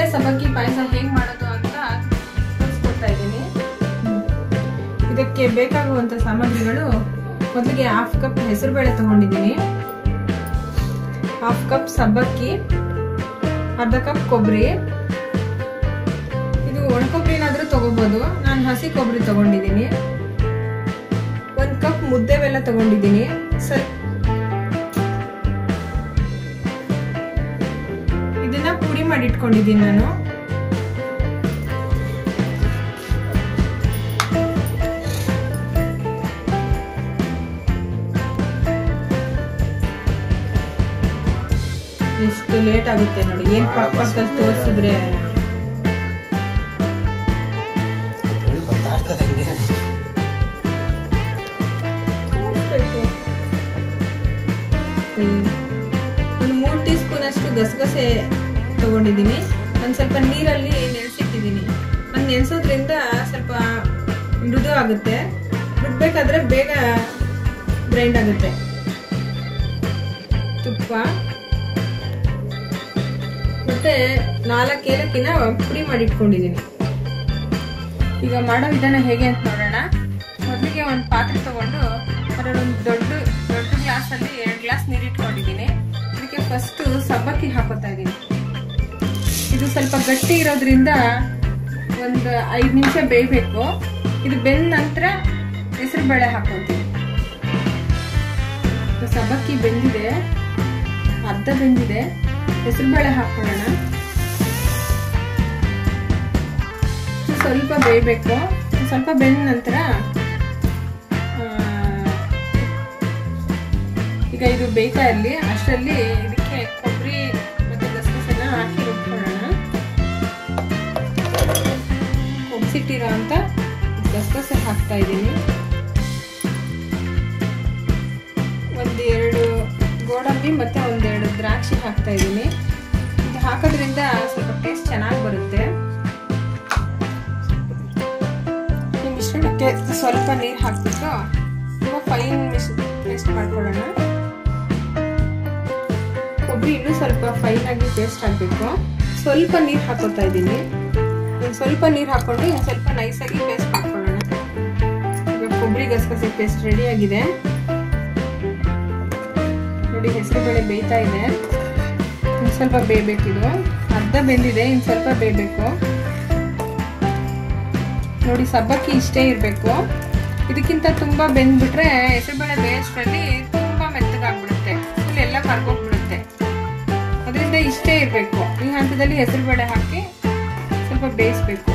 ಸಬ್ಬಕ್ಕಿ ಪಾಯಸ ಹೇಗ್ ಮಾಡೋದು ಅಂತ ತೋರಿಸ್ಕೊಡ್ತಾ ಇದ್ದೀನಿ ಇದಕ್ಕೆ ಬೇಕಾಗುವಂತ ಸಾಮಗ್ರಿಗಳು ಮೊದಲಿಗೆ ಹಾಫ್ ಕಪ್ ಹೆಸರುಬೇಳೆ ತಗೊಂಡಿದ್ದೀನಿ ಹಾಫ್ ಕಪ್ ಸಬ್ಬಕ್ಕಿ ಅರ್ಧ ಕಪ್ ಕೊಬ್ಬರಿ ಇದು ಒಣ ಕೊಬ್ಬರಿನಾದ್ರೂ ತಗೋಬಹುದು ನಾನು ಹಸಿ ಕೊಬ್ಬರಿ ತಗೊಂಡಿದ್ದೀನಿ ಒಂದ್ ಕಪ್ ಮುದ್ದೆ ಬೆಲ್ಲ ತಗೊಂಡಿದ್ದೀನಿ ಸ್ವಲ್ಪ ಇದನ್ನ ಪುಡಿ ಮಾಡಿ ಇಟ್ಕೊಂಡಿದ್ದೀನಿ ನಾನು ಎಷ್ಟು ಲೇಟ್ ಆಗುತ್ತೆ ನೋಡಿ ಏನ್ ಪಕ್ಕ ಪಕ್ಕದಲ್ಲಿ ತೋರಿಸಿದ್ರೆ ಗೊತ್ತಾಗ್ತದೆ ಹಂಗೆ ಒಂದು ಮೂರು ಟೀ ಸ್ಪೂನ್ ಅಷ್ಟು ಗಸಗಸೆ ತಗೊಂಡಿದ್ದೀನಿ ಒಂದು ಸ್ವಲ್ಪ ನೀರಲ್ಲಿ ನೆನೆಸಿಟ್ಟಿದ್ದೀನಿ ಅದು ನೆನೆಸೋದ್ರಿಂದ ಸ್ವಲ್ಪ ಮೃದು ಆಗುತ್ತೆ ರುಬ್ಬೇಕಾದ್ರೆ ಬೇಗ ಗ್ರೈಂಡ್ ಆಗುತ್ತೆ ತುಪ್ಪ ಮತ್ತೆ ನಾಲ್ಕು ಏಲಕ್ಕಿನ ಪುಡಿ ಮಾಡಿ ಇಟ್ಕೊಂಡಿದ್ದೀನಿ ಈಗ ಮಾಡೋ ವಿಧಾನ ಹೇಗೆ ಅಂತ ನೋಡೋಣ ಮೊದಲಿಗೆ ಒಂದು ಪಾತ್ರೆ ತಗೊಂಡು ಅದರಲ್ಲಿ ಒಂದು ದೊಡ್ಡ ದೊಡ್ಡ ಗ್ಲಾಸಲ್ಲಿ ಎರಡು ಗ್ಲಾಸ್ ನೀರು ಇಟ್ಕೊಂಡಿದ್ದೀನಿ ಇದಕ್ಕೆ ಫಸ್ಟ್ ಸಬ್ಬಕ್ಕಿ ಹಾಕೋತಾ ಇದ್ದೀನಿ ಇದು ಸ್ವಲ್ಪ ಗಟ್ಟಿ ಇರೋದ್ರಿಂದ ಒಂದು ಐದು ನಿಮಿಷ ಬೇಯಬೇಕು ಇದು ಬೆಂದ ನಂತರ ಹೆಸರು ಬೇಳೆ ಹಾಕೋತೀನಿ ಇದು ಸಬ್ಬಕ್ಕಿ ಬೆಂದಿದೆ ಅರ್ಧ ಬೆಂದಿದೆ ಹೆಸರು ಬೇಳೆ ಹಾಕೊಳ್ಳೋಣ ಇದು ಸ್ವಲ್ಪ ಬೇಯಬೇಕು ಸ್ವಲ್ಪ ಬೆಂದ ನಂತರ ಆ, ಈಗ ಇದು ಬೇಯ್ತಾ ಇರಲಿ ಅಷ್ಟರಲ್ಲಿ ಇದಕ್ಕೆ ಕೊಬ್ಬರಿ ಮತ್ತೆ ಗಸಗಸೆನ ಹಾಕಿ ರುಬ್ಕೊಳ್ಳೋಣ ಕೊಬ್ಸಿಟ್ಟಿರೋ ಅಂತ ಗಸಗಸೆ ಹಾಕ್ತಾ ಇದ್ದೀನಿ ಒಂದೆರಡು ಗೋಡಂಬಿ ಮತ್ತೆ ಒಂದೆರಡು ದ್ರಾಕ್ಷಿ ಹಾಕ್ತಾ ಇದ್ದೀನಿ ಇದು ಹಾಕೋದ್ರಿಂದ ಸ್ವಲ್ಪ ಟೇಸ್ಟ್ ಚೆನ್ನಾಗಿ ಬರುತ್ತೆ ಈ ಮಿಶ್ರಣಕ್ಕೆ ಸ್ವಲ್ಪ ನೀರು ಹಾಕ್ಬಿಟ್ಟು ತುಂಬ ಫೈನ್ ಮಿಶ್ ಪೇಸ್ಟ್ ಮಾಡ್ಕೊಳ್ಳೋಣ ಕೊಬ್ಬರಿ ಇನ್ನೂ ಸ್ವಲ್ಪ ಫೈನ್ ಆಗಿ ಪೇಸ್ಟ್ ಆಗಬೇಕು ಸ್ವಲ್ಪ ನೀರು ಹಾಕೋತಾ ಇದ್ದೀನಿ ಒಂದು ಸ್ವಲ್ಪ ನೀರು ಹಾಕೊಂಡು ಒಂದು ಸ್ವಲ್ಪ ನೈಸಾಗಿ ಪೇಸ್ಟ್ ಮಾಡ್ಕೊಳ್ಳೋಣ ಈಗ ಕೊಬ್ಬರಿ ಗಸಗಸೆ ಪೇಸ್ಟ್ ರೆಡಿ ಆಗಿದೆ ನೋಡಿ ಹೆಸರು ಬೇಳೆ ಬೇಯ್ತಾ ಇದೆ ಇನ್ನು ಸ್ವಲ್ಪ ಬೇಯಬೇಕಿದು ಅರ್ಧ ಬೆಂದಿದೆ ಇನ್ನು ಸ್ವಲ್ಪ ಬೇಯಬೇಕು ನೋಡಿ ಸಬ್ಬಕ್ಕಿ ಇಷ್ಟೇ ಇರಬೇಕು ಇದಕ್ಕಿಂತ ತುಂಬಾ ಬೆಂದ್ಬಿಟ್ರೆ ಹೆಸರುಬೇಳೆ ಬೇಯಷ್ಟರಲ್ಲಿ ತುಂಬಾ ಮೆತ್ತಗಾಗ್ಬಿಡುತ್ತೆ ಫುಲ್ ಎಲ್ಲ ಕರ್ಗೋಗ್ಬಿಡುತ್ತೆ ಅದರಿಂದ ಇಷ್ಟೇ ಇರಬೇಕು ಈ ಹಂತದಲ್ಲಿ ಹೆಸರುಬೇಳೆ ಹಾಕಿ ಸ್ವಲ್ಪ ಬೇಯಿಸ್ಬೇಕು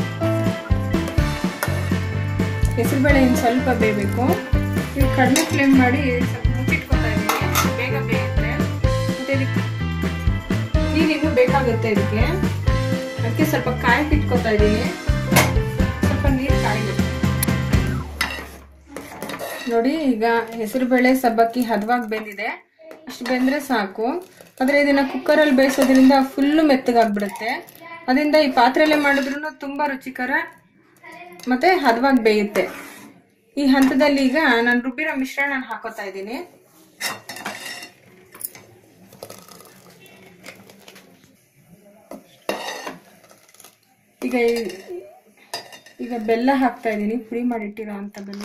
ಹೆಸರುಬೇಳೆ ಇನ್ನು ಸ್ವಲ್ಪ ಬೇಯಬೇಕು ಇದು ಕಡಿಮೆ ಫ್ಲೇಮ್ ಮಾಡಿ ಸ್ವಲ್ಪ ಮುಚ್ಚಿಟ್ಕೊತಾ ಇದ್ದೀನಿ ಬೇಗ ಬೇಯುತ್ತೆ ಮತ್ತೆ ಇದಕ್ಕೆ ನೀರಿನ್ನು ಬೇಕಾಗುತ್ತೆ ಇದಕ್ಕೆ ಅದಕ್ಕೆ ಸ್ವಲ್ಪ ಕಾಯಿ ಇಟ್ಕೊತಾ ಇದ್ದೀನಿ ಸ್ವಲ್ಪ ನೀರು ಕಾಯಬೇಕು ನೋಡಿ ಈಗ ಹೆಸರುಬೇಳೆ ಸಬ್ಬಕ್ಕಿ ಹದವಾಗಿ ಬೆಂದಿದೆ ಅಷ್ಟು ಬೆಂದ್ರೆ ಸಾಕು ಆದರೆ ಇದನ್ನ ಕುಕ್ಕರಲ್ಲಿ ಬೇಯಿಸೋದ್ರಿಂದ ಫುಲ್ಲು ಮೆತ್ತಗಾಗ್ಬಿಡುತ್ತೆ ಅದರಿಂದ ಈ ಪಾತ್ರೆಯಲ್ಲೇ ಮಾಡಿದ್ರು ತುಂಬಾ ರುಚಿಕರ ಮತ್ತೆ ಹದವಾಗಿ ಬೇಯುತ್ತೆ ಈ ಹಂತದಲ್ಲಿ ಈಗ ನಾನು ರುಬ್ಬಿರೋ ಮಿಶ್ರಣ ಹಾಕೋತಾ ಇದ್ದೀನಿ ಈಗ ಈ- ಈಗ ಬೆಲ್ಲ ಹಾಕ್ತಾ ಇದ್ದೀನಿ ಪುಡಿ ಮಾಡಿಟ್ಟಿರೋ ಅಂತ ಬೆಲ್ಲ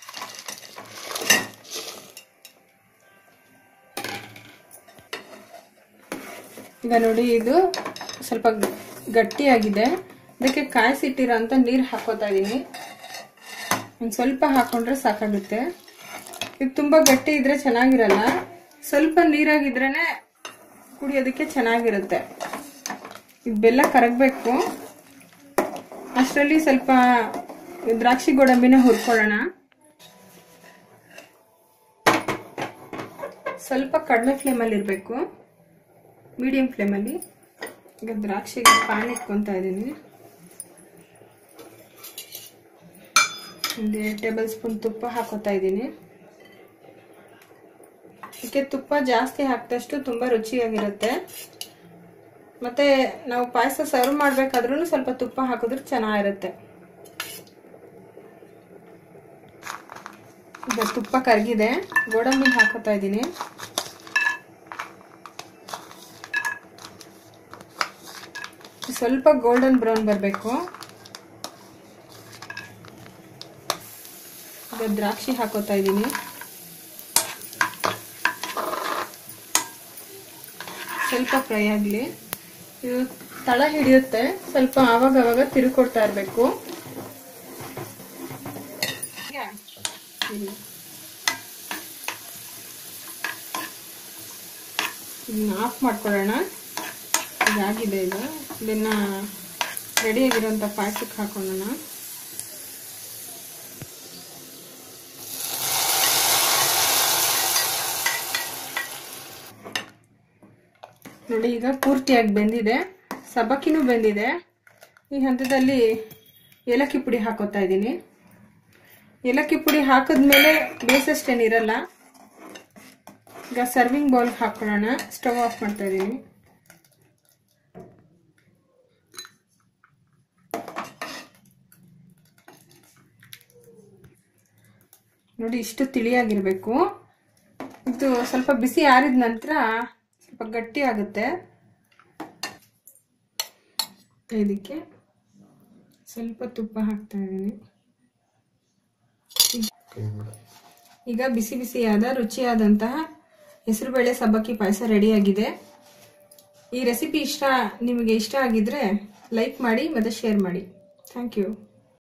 ಈಗ ನೋಡಿ ಇದು ಸ್ವಲ್ಪ ಗಟ್ಟಿಯಾಗಿದೆ ಇದಕ್ಕೆ ಕಾಯಿಸಿಟ್ಟಿರೋ ಅಂತ ನೀರು ಹಾಕೋತಾ ಇದ್ದೀನಿ ಒಂದು ಸ್ವಲ್ಪ ಹಾಕೊಂಡ್ರೆ ಸಾಕಾಗುತ್ತೆ ಇದು ತುಂಬ ಗಟ್ಟಿ ಇದ್ರೆ ಚೆನ್ನಾಗಿರಲ್ಲ ಸ್ವಲ್ಪ ನೀರಾಗಿದ್ರೇನೆ ಕುಡಿಯೋದಕ್ಕೆ ಚೆನ್ನಾಗಿರುತ್ತೆ ಇದು ಬೆಲ್ಲ ಕರಗಬೇಕು ಅಷ್ಟರಲ್ಲಿ ಸ್ವಲ್ಪ ದ್ರಾಕ್ಷಿ ಗೋಡಂಬಿನ ಹುರ್ಕೊಳ್ಳೋಣ ಸ್ವಲ್ಪ ಕಡಿಮೆ ಫ್ಲೇಮಲ್ಲಿ ಇರಬೇಕು ಮೀಡಿಯಂ ಫ್ಲೇಮಲ್ಲಿ ಈಗ ದ್ರಾಕ್ಷಿಗೆ ಪಾನ್ ಇಟ್ಕೊತಾ ಇದ್ದೀನಿ ಒಂದು ಟೇಬಲ್ ಸ್ಪೂನ್ ತುಪ್ಪ ಹಾಕೋತಾ ಇದ್ದೀನಿ ಇದಕ್ಕೆ ತುಪ್ಪ ಜಾಸ್ತಿ ಹಾಕಿದಷ್ಟು ತುಂಬ ರುಚಿಯಾಗಿರುತ್ತೆ ಮತ್ತೆ ನಾವು ಪಾಯಸ ಸರ್ವ್ ಮಾಡ್ಬೇಕಾದ್ರೂ ಸ್ವಲ್ಪ ತುಪ್ಪ ಹಾಕಿದ್ರೆ ಚೆನ್ನಾಗಿರುತ್ತೆ ಈಗ ತುಪ್ಪ ಕರಗಿದೆ ಗೋಡಂಬಿ ಹಾಕೋತಾ ಇದ್ದೀನಿ ಸ್ವಲ್ಪ ಗೋಲ್ಡನ್ ಬ್ರೌನ್ ಬರಬೇಕು ಈಗ ದ್ರಾಕ್ಷಿ ಹಾಕೋತಾ ಇದ್ದೀನಿ ಸ್ವಲ್ಪ ಫ್ರೈ ಆಗಲಿ ಇದು ತಳ ಹಿಡಿಯುತ್ತೆ ಸ್ವಲ್ಪ ಆವಾಗ ಆವಾಗ ತಿರುಕೊಡ್ತಾ ಇರಬೇಕು ಇದನ್ನ ಆಫ್ ಮಾಡ್ಕೊಳ್ಳೋಣ ಇದಾಗಿದೆ ಇದು ಇದನ್ನ ರೆಡಿಯಾಗಿರೋಂಥ ಪಾಯಸಕ್ಕೆ ಹಾಕೊಳ್ಳೋಣ ನೋಡಿ ಈಗ ಪೂರ್ತಿಯಾಗಿ ಬೆಂದಿದೆ ಸಬ್ಬಕ್ಕಿನೂ ಬೆಂದಿದೆ ಈ ಹಂತದಲ್ಲಿ ಏಲಕ್ಕಿ ಪುಡಿ ಹಾಕೋತಾ ಇದ್ದೀನಿ ಏಲಕ್ಕಿ ಪುಡಿ ಹಾಕಿದ್ಮೇಲೆ ಬೇಸಷ್ಟೇನಿರಲ್ಲ ಈಗ ಸರ್ವಿಂಗ್ ಬೌಲ್ಗೆ ಹಾಕೊಳ್ಳೋಣ ಸ್ಟವ್ ಆಫ್ ಮಾಡ್ತಾ ಇದ್ದೀನಿ ನೋಡಿ ಇಷ್ಟು ತಿಳಿಯಾಗಿರ್ಬೇಕು ಇದು ಸ್ವಲ್ಪ ಬಿಸಿ ಆರಿದ ನಂತರ ಸ್ವಲ್ಪ ಗಟ್ಟಿ ಆಗುತ್ತೆ ಇದಕ್ಕೆ ಸ್ವಲ್ಪ ತುಪ್ಪ ಹಾಕ್ತಾ ಇದ್ದೀನಿ ಈಗ ಬಿಸಿ ಬಿಸಿಯಾದ ರುಚಿಯಾದಂತಹ ಹೆಸರುಬೇಳೆ ಸಬ್ಬಕ್ಕಿ ಪಾಯಸ ರೆಡಿಯಾಗಿದೆ ಈ ರೆಸಿಪಿ ಇಷ್ಟ ನಿಮಗೆ ಇಷ್ಟ ಆಗಿದ್ರೆ ಲೈಕ್ ಮಾಡಿ ಮತ್ತು ಶೇರ್ ಮಾಡಿ ಥ್ಯಾಂಕ್ ಯು